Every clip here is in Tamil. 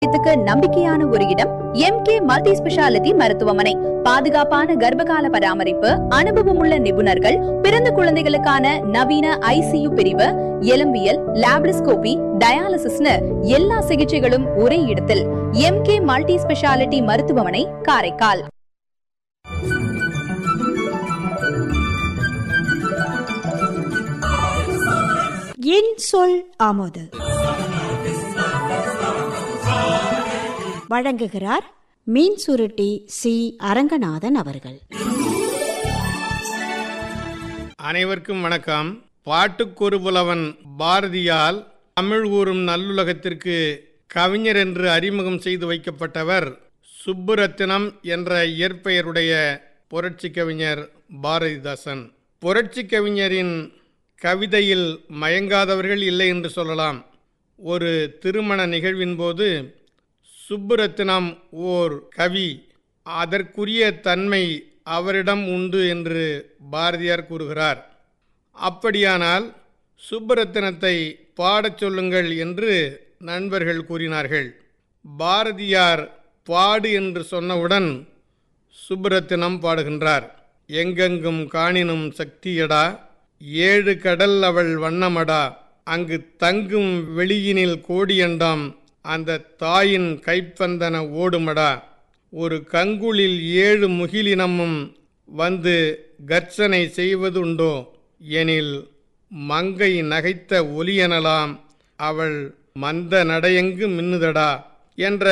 க்கு நம்பிக்கையான ஒரு இடம் எம் கே மல்டி ஸ்பெஷாலிட்டி மருத்துவமனை பாதுகாப்பான கர்ப்பகால பராமரிப்பு அனுபவமுள்ள நிபுணர்கள் பிறந்த குழந்தைகளுக்கான நவீன ஐசியு பிரிவு எலும்பியல் லாப்ரிஸ்கோபி டயாலிசிஸ்னு எல்லா சிகிச்சைகளும் ஒரே இடத்தில் எம் கே மல்டி ஸ்பெஷாலிட்டி மருத்துவமனை காரைக்கால் என் சொல் ஆமோது வழங்குகிறார் மீன் சுருட்டி சி அரங்கநாதன் அவர்கள் அனைவருக்கும் வணக்கம் பாட்டுக்கொரு புலவன் பாரதியால் தமிழ் ஊறும் நல்லுலகத்திற்கு கவிஞர் என்று அறிமுகம் செய்து வைக்கப்பட்டவர் சுப்புரத்தினம் என்ற இயற்பெயருடைய புரட்சி கவிஞர் பாரதிதாசன் புரட்சி கவிஞரின் கவிதையில் மயங்காதவர்கள் இல்லை என்று சொல்லலாம் ஒரு திருமண நிகழ்வின் போது சுப்புரத்தினம் ஓர் கவி அதற்குரிய தன்மை அவரிடம் உண்டு என்று பாரதியார் கூறுகிறார் அப்படியானால் சுப்புரத்தினத்தை பாடச் சொல்லுங்கள் என்று நண்பர்கள் கூறினார்கள் பாரதியார் பாடு என்று சொன்னவுடன் சுப்புரத்தினம் பாடுகின்றார் எங்கெங்கும் காணினும் சக்தியடா ஏழு கடல் அவள் வண்ணமடா அங்கு தங்கும் வெளியினில் கோடியண்டாம் அந்த தாயின் கைப்பந்தன ஓடுமடா ஒரு கங்குளில் ஏழு முகிலினமும் வந்து கர்ச்சனை செய்வதுண்டோ எனில் மங்கை நகைத்த ஒலியெனலாம் அவள் மந்த நடையெங்கு மின்னுதடா என்ற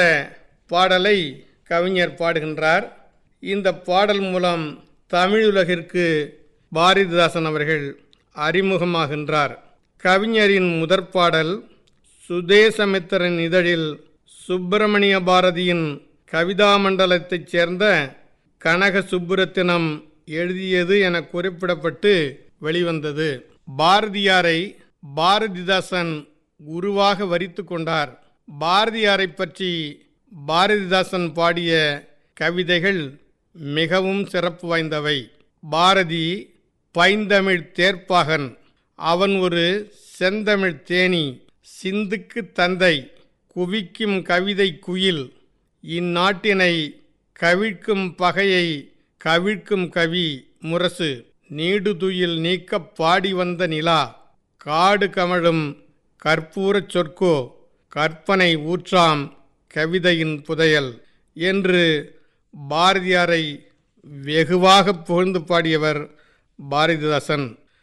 பாடலை கவிஞர் பாடுகின்றார் இந்த பாடல் மூலம் தமிழுலகிற்கு பாரதிதாசன் அவர்கள் அறிமுகமாகின்றார் கவிஞரின் முதற் பாடல் சுதேசமித்திரன் இதழில் சுப்பிரமணிய பாரதியின் கவிதா மண்டலத்தைச் சேர்ந்த கனக சுப்புரத்தினம் எழுதியது என குறிப்பிடப்பட்டு வெளிவந்தது பாரதியாரை பாரதிதாசன் குருவாக வரித்து கொண்டார் பாரதியாரை பற்றி பாரதிதாசன் பாடிய கவிதைகள் மிகவும் சிறப்பு வாய்ந்தவை பாரதி பைந்தமிழ் தேர்ப்பாகன் அவன் ஒரு செந்தமிழ் தேனி சிந்துக்கு தந்தை குவிக்கும் கவிதை குயில் இந்நாட்டினை கவிழ்க்கும் பகையை கவிழ்க்கும் கவி முரசு நீடுதுயில் நீக்கப் பாடி வந்த நிலா காடு கமழும் கற்பூரச் சொற்கோ கற்பனை ஊற்றாம் கவிதையின் புதையல் என்று பாரதியாரை வெகுவாக புகழ்ந்து பாடியவர் பாரதிதாசன்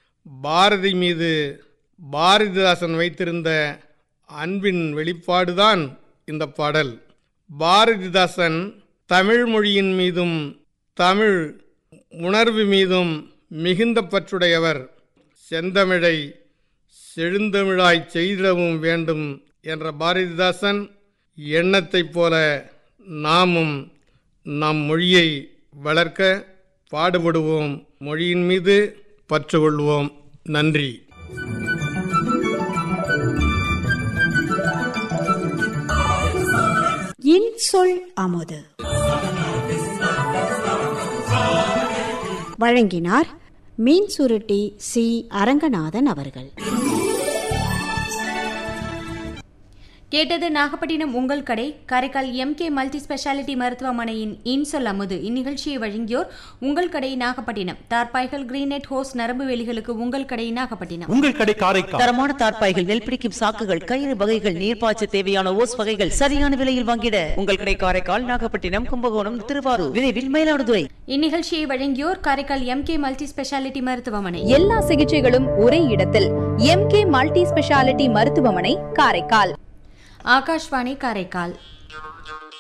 பாரதி மீது பாரதிதாசன் வைத்திருந்த அன்பின் வெளிப்பாடுதான் இந்த பாடல் பாரதிதாசன் தமிழ் மொழியின் மீதும் தமிழ் உணர்வு மீதும் மிகுந்த பற்றுடையவர் செந்தமிழை செழுந்தமிழாய் செய்திடவும் வேண்டும் என்ற பாரதிதாசன் எண்ணத்தைப் போல நாமும் நம் மொழியை வளர்க்க பாடுபடுவோம் மொழியின் மீது பற்று கொள்வோம் நன்றி என் சொல் ஆமோது வழங்கினார் மீன் சுருட்டி சி அரங்கநாதன் அவர்கள் கேட்டது நாகப்பட்டினம் உங்கள் கடை காரைக்கால் எம்கே மல்டி ஸ்பெஷாலிட்டி மருத்துவமனையின் இன்சொல் அமுது இந்நிகழ்ச்சியை வழங்கியோர் உங்கள் கடை நாகப்பட்டினம் தார்பாய்கள் கிரீனெட் ஹோஸ் நரம்பு வேலிகளுக்கு உங்கள் கடை நாகப்பட்டினம் உங்கள் கடை காரைக்கால் தரமான தார்ப்பாய்கள் நெல் பிடிக்கும் சாக்குகள் கயிறு வகைகள் நீர்ப்பாய்ச்ச தேவையான ஓஸ் வகைகள் சரியான விலையில் வாங்கிட உங்கள் கடை காரைக்கால் நாகப்பட்டினம் கும்பகோணம் திருவாரூர் விரைவில் மயிலாடுதுறை இந்நிகழ்ச்சியை வழங்கியோர் காரைக்கால் எம்கே மல்டி ஸ்பெஷாலிட்டி மருத்துவமனை எல்லா சிகிச்சைகளும் ஒரே இடத்தில் எம் கே மல்டி ஸ்பெஷாலிட்டி மருத்துவமனை காரைக்கால் ஆகாஷ்வாணி காரைக்கால்